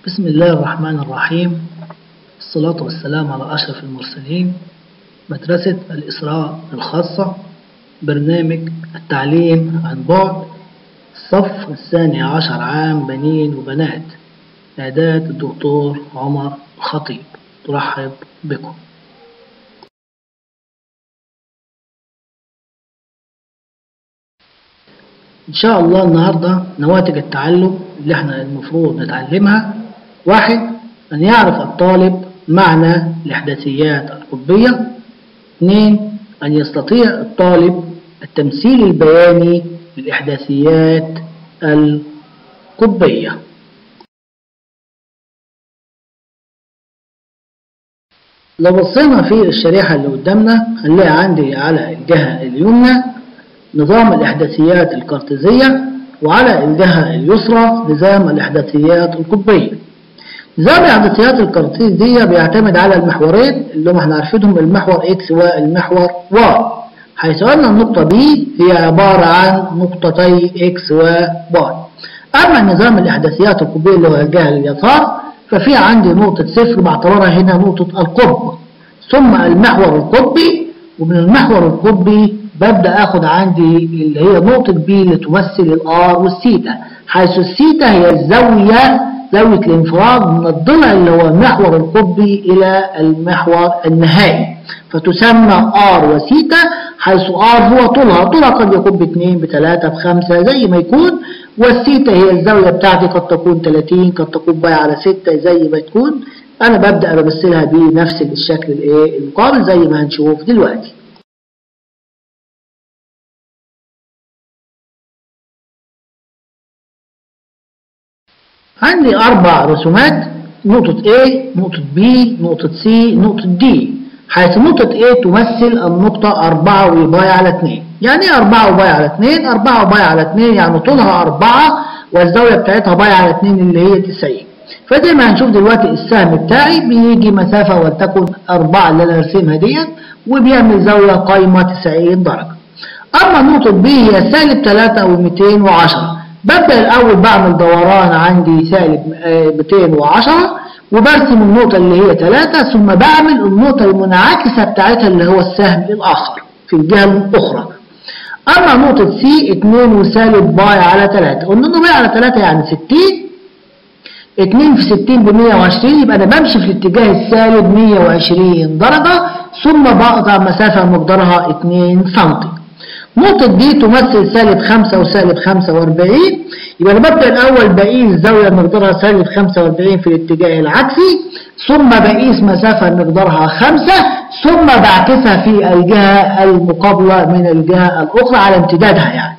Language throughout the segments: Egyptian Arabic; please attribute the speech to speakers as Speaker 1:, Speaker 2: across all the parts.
Speaker 1: بسم الله الرحمن الرحيم الصلاة والسلام على أشرف المرسلين مدرسة الإسراء الخاصة برنامج التعليم عن بعد الصف الثاني عشر عام بنين وبنات إعداد الدكتور عمر الخطيب ترحب بكم إن شاء الله النهاردة نواتج التعلم اللي احنا المفروض نتعلمها واحد أن يعرف الطالب معنى الإحداثيات القطبية اثنين أن يستطيع الطالب التمثيل البياني للإحداثيات القطبية لو بصينا في الشريحة اللي قدامنا هنلاقي عندي على الجهة اليمنى نظام الإحداثيات الكارتيزية وعلى الجهة اليسرى نظام الإحداثيات القطبية نظام الإحداثيات الكارتيزية بيعتمد على المحورين اللي هم احنا عارفينهم المحور X والمحور Y حيث أن النقطة B هي عبارة عن نقطتي X و Y أما نظام الإحداثيات القطبية اللي هو الجهة اليسار ففي عندي نقطة صفر بعتبرها هنا نقطة القطب ثم المحور القطبي ومن المحور القطبي ببدأ أخد عندي اللي هي نقطة B اللي تمثل الآر والثيتا حيث الثيتا هي الزاوية زاوية الانفراد من الضلع اللي هو المحور القطبي إلى المحور النهائي فتسمى R وثيتا حيث R هو طولها طولها قد يكون باثنين بثلاثة بخمسة زي ما يكون والثيتا هي الزاوية بتاعتي قد تكون 30 قد تكون باي على 6 زي ما تكون أنا ببدأ بمثلها بنفس الشكل الايه المقابل زي ما هنشوف دلوقتي عندي أربع رسومات نقطة A نقطة B نقطة C نقطة D حيث نقطة A تمثل النقطة 4 وباي على 2 يعني ايه 4 وباي على 2 4 وباي على 2 يعني طولها 4 والزاوية بتاعتها باي على 2 اللي هي 90 فزي ما هنشوف دلوقتي السهم بتاعي بيجي مسافة ولتكن 4 اللي انا رسمها ديت وبيعمل زاوية قايمة 90 درجة أما نقطة B هي سالب 3 أو 210 ببدأ الأول بعمل دوران عندي سالب 210 وبرسم النقطة اللي هي 3 ثم بعمل النقطة المنعكسة بتاعتها اللي هو السهم الآخر في الجهة الأخرى أما نقطة C 2 وسالب باي على 3 قلنا إنه باي على 3 يعني 60 2 في 60 ب 120 يبقى أنا بمشي في الاتجاه السالب 120 درجة ثم بقطع مسافة مقدارها 2 سم نقطة دي تمثل سالب 5 وسالب 45 يبقى أنا ببدأ الأول بقيس زاوية مقدارها سالب 45 في الاتجاه العكسي ثم بقيس مسافة مقدارها 5 ثم بعكسها في الجهة المقابلة من الجهة الأخرى على امتدادها يعني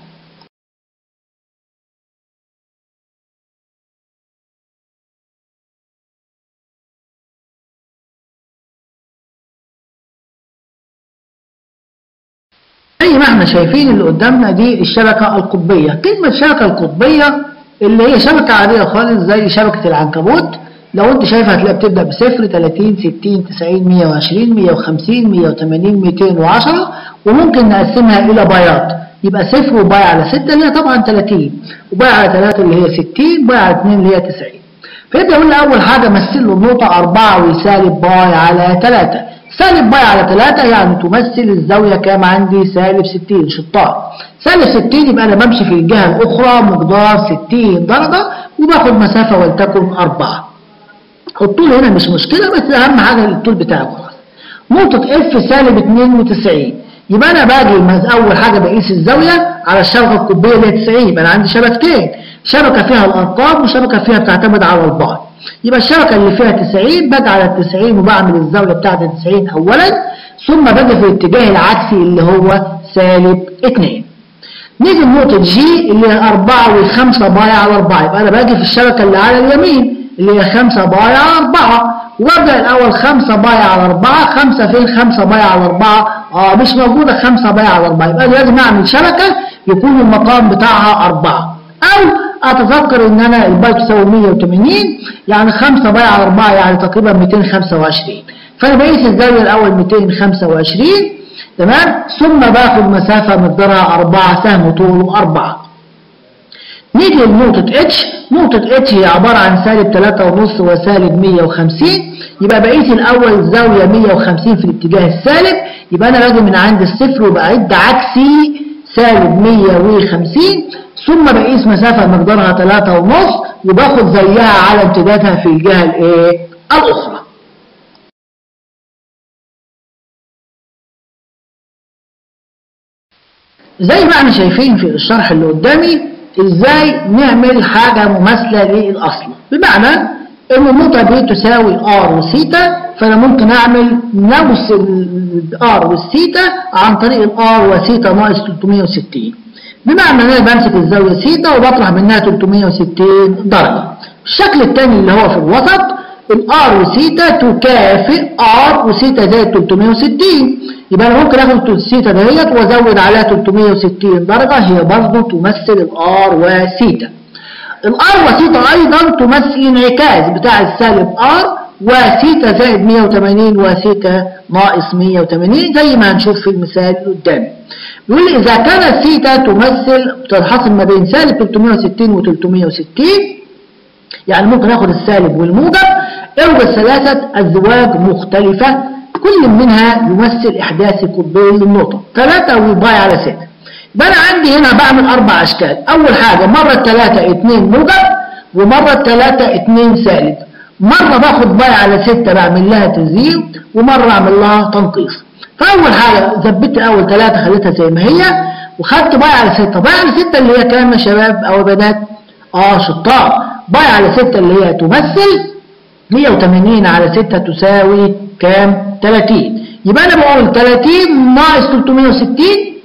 Speaker 1: زي ما احنا شايفين اللي قدامنا دي الشبكة القطبية كلمة شبكة القطبية اللي هي شبكة عادية خالص زي شبكة العنكبوت لو انت شايفها هتلاقيها بتبدأ بصفر 30 60 90 120 150 180 210 وممكن نقسمها إلى بايات يبقى صفر وباي على 6 اللي هي طبعا 30 وباي على 3 اللي هي 60 باي على 2 اللي هي 90 فيبدأ يقول لي أول حاجة مثل له النقطة 4 وسالب باي على 3 سالب باي على 3 يعني تمثل الزاوية كام عندي سالب 60 شطار سالب 60 يبقى أنا بمشي في الجهة الأخرى مقدار 60 درجة وباخد مسافة ولتكن 4 الطول هنا مش مشكلة بس أهم حاجة الطول بتاعي خلاص نقطة اف سالب 92 يبقى أنا باجي أول حاجة بقيس الزاوية على الشبكة القطبية اللي هي 90 يبقى أنا عندي شبكتين شبكة فيها الأرقام وشبكة فيها بتعتمد على البعد يبقى الشبكة اللي فيها 90 باجي على ال 90 وبعمل الزاوية بتاعت 90 أولا ثم باجي في الاتجاه العكسي اللي هو سالب 2 نيجي لنقطة جي اللي هي 4 و5 باي على 4 يبقى أنا باجي في الشبكة اللي على اليمين اللي هي 5 باي على 4 وابدأ الأول 5 باي على 4 5 فين 5 باي على 4 اه مش موجودة 5 باي على 4 يبقى لازم أعمل شبكة يكون المقام بتاعها 4 أو أتذكر إن أنا الباي تساوي 180 يعني 5 باي على 4 يعني تقريبا 225 فأنا بقيس الزاوية الأول 225 تمام ثم باخد مسافة مقدارها 4 سهم طوله 4 نيجي لنقطة اتش نقطة اتش هي عبارة عن سالب 3.5 وسالب 150 يبقى بقيس الأول الزاوية 150 في الاتجاه السالب يبقى أنا باجي من عند الصفر وبعد عكسي سالب 150 ثم بقيس مسافة مقدارها 3.5 وباخد زيها على امتدادها في الجهة الايه؟ الأخرى. زي ما احنا شايفين في الشرح اللي قدامي ازاي نعمل حاجة مماثلة للأصل بمعنى ان النقطة دي تساوي ار وسيتا فانا ممكن اعمل نفس الار والسيتا عن طريق الار وسيتا ناقص 360 بمعنى ان انا بمسك الزاوية سيتا وبطرح منها 360 درجة الشكل الثاني اللي هو في الوسط الار وسيتا تكافئ ار وسيتا زائد 360 يبقى انا ممكن اخد السيتا دهيت وازود عليها 360 درجة هي برضه تمثل الار وسيتا الار وسيتا ايضا تمثل انعكاس بتاع السالب ار وسيتا زائد 180 وسيتا ناقص 180 زي ما هنشوف في المثال اللي قدامي بيقول لي اذا كانت سيتا تمثل تنحصر ما بين سالب 360 و 360 يعني ممكن اخد السالب والموجب اوجد ثلاثة ازواج مختلفة كل منها يمثل احداث قطبين للنقطة ثلاثة ويباي على ستة يبقى انا عندي هنا بعمل اربع اشكال اول حاجة مرة الثلاثة اتنين موجب ومرة الثلاثة اتنين سالب مرة باخد باي على ستة بعمل لها تزيين ومرة اعمل لها تنقيص فاول حاجة ثبت اول ثلاثة خليتها زي ما هي وخدت باي على ستة باي على ستة اللي هي كام يا شباب او بنات اه شطار باي على ستة اللي هي تمثل 180 على 6 تساوي كام 30 يبقى انا بقول 30 ناقص 360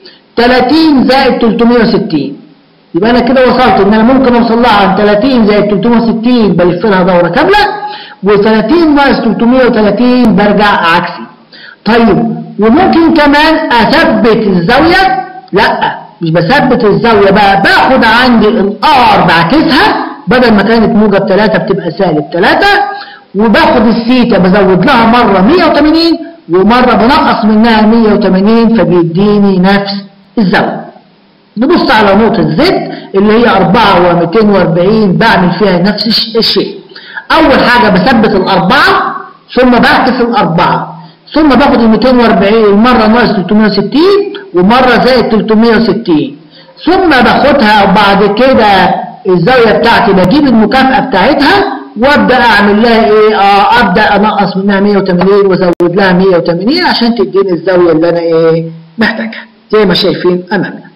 Speaker 1: 30 زائد 360 يبقى انا كده وصلت ان انا ممكن اوصل لها عن 30 زائد 360 بلف لها دوره كامله و30 ناقص 330 برجع عكسي طيب وممكن كمان اثبت الزاويه لا مش بثبت الزاويه بقى باخد عندي الار بعكسها بدل ما كانت موجب 3 بتبقى سالب 3 وباخد السيتا بزود لها مرة 180 ومرة بنقص منها 180 فبيديني نفس الزاوية نبص على نقطة زد اللي هي 4 و240 بعمل فيها نفس الشيء أول حاجة بثبت الأربعة ثم بعكس الأربعة ثم باخد ال 240 مرة ناقص 360 ومرة زائد 360 ثم باخدها وبعد كده الزاوية بتاعتي بجيب المكافأة بتاعتها وابدا اعمل لها ايه اه ابدا انقص منها 180 وازود لها 180 عشان تديني الزاويه اللي انا ايه محتاجها زي ما شايفين امامنا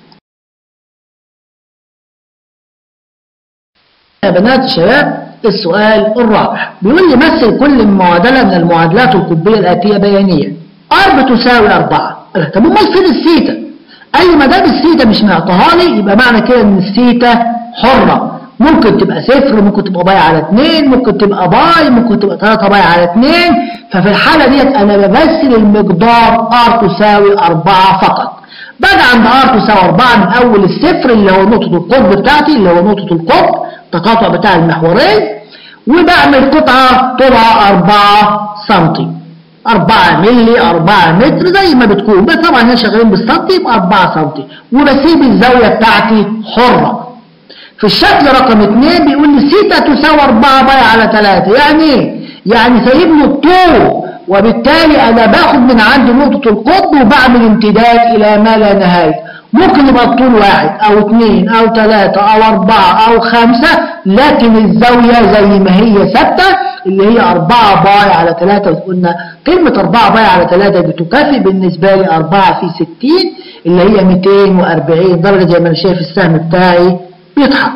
Speaker 1: يا بنات شباب السؤال الرابع بيقول لي مثل كل معادله من المعادلات القطبيه الاتيه بيانيا ار بتساوي 4 طب امال فين الثيتا قال لي ما دام الثيتا مش معطاها لي يبقى معنى كده ان الثيتا حره ممكن تبقى صفر ممكن تبقى باي على 2 ممكن تبقى باي ممكن تبقى 3 باي على 2 ففي الحالة ديت انا بمثل المقدار ار تساوي 4 فقط باجي عند ار تساوي 4 من اول الصفر اللي هو نقطة القطب بتاعتي اللي هو نقطة القطب التقاطع بتاع المحورين وبعمل قطعة طولها 4 سنتي 4 مللي 4 متر زي ما بتكون بس طبعا هنا شغالين بالسنتي يبقى 4 سنتي وبسيب الزاوية بتاعتي حرة في الشكل رقم 2 بيقول لي سيتا تساوي 4 باي على 3 يعني ايه؟ يعني سايب له الطول وبالتالي انا باخد من عند نقطة القطب وبعمل امتداد الى ما لا نهاية ممكن يبقى الطول واحد او اثنين او ثلاثة او اربعة او خمسة لكن الزاوية زي ما هي ثابتة اللي هي 4 باي على 3 وقلنا كلمة 4 باي على 3 بتكافئ بالنسبة لي 4 في 60 اللي هي 240 درجة زي ما انا شايف السهم بتاعي بيتحرك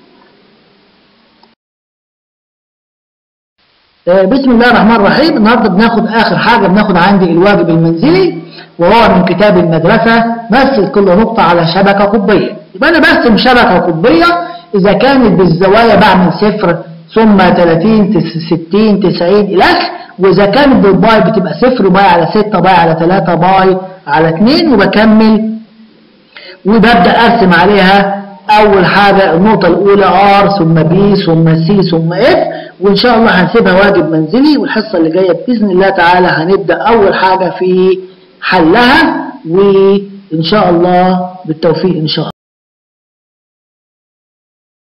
Speaker 1: بسم الله الرحمن الرحيم النهارده بناخد اخر حاجه بناخد عندي الواجب المنزلي وهو من كتاب المدرسه مثل كل نقطه على شبكه قطبيه يبقى انا برسم شبكه قطبيه اذا كانت بالزوايا بعمل صفر ثم 30 60 90 الى اخره واذا كانت بالباي بتبقى صفر باي على 6 باي على 3 باي على 2 وبكمل وببدا ارسم عليها اول حاجة النقطة الاولى ار ثم بي ثم سي ثم اف وان شاء الله هنسيبها واجب منزلي والحصة اللي جاية باذن الله تعالى هنبدأ اول حاجة في حلها وان شاء الله بالتوفيق ان شاء الله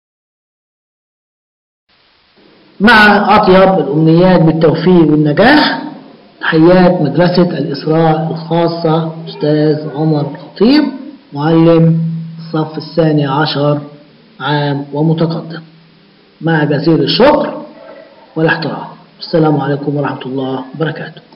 Speaker 1: مع أطيب الأمنيات بالتوفيق والنجاح تحيات مدرسة الإسراء الخاصة أستاذ عمر الخطيب معلم الصف الثاني عشر عام ومتقدم مع جزيل الشكر والاحترام السلام عليكم ورحمة الله وبركاته